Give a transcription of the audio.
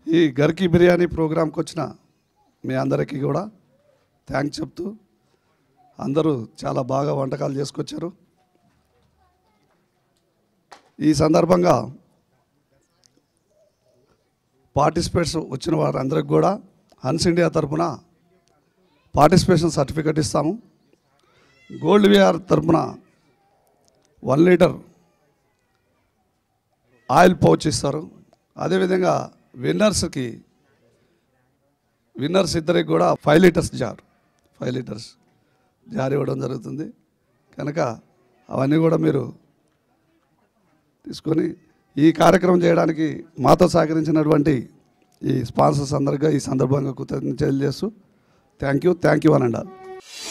ఈ గర్కి బిర్యానీ ప్రోగ్రాంకి వచ్చిన మీ అందరికీ కూడా థ్యాంక్స్ చెప్తూ అందరూ చాలా బాగా వంటకాలు చేసుకొచ్చారు ఈ సందర్భంగా పార్టిసిపేట్స్ వచ్చిన వారందరికి కూడా హన్స్ ఇండియా తరపున పార్టిసిపేషన్ సర్టిఫికెట్ ఇస్తాము గోల్డ్ విఆర్ తరపున వన్ లీటర్ ఆయిల్ పౌచ్ ఇస్తారు అదేవిధంగా విన్నర్స్కి విన్నర్స్ ఇద్దరికి కూడా five litres jar five litres jar ఇవ్వడం జరుగుతుంది కనుక అవన్నీ కూడా మీరు తీసుకొని ఈ కార్యక్రమం చేయడానికి మాతో సహకరించినటువంటి ఈ స్పాన్సర్స్ అందరిగా ఈ సందర్భంగా కృతజ్ఞతలు చేస్తూ థ్యాంక్ యూ థ్యాంక్ యూ అనండి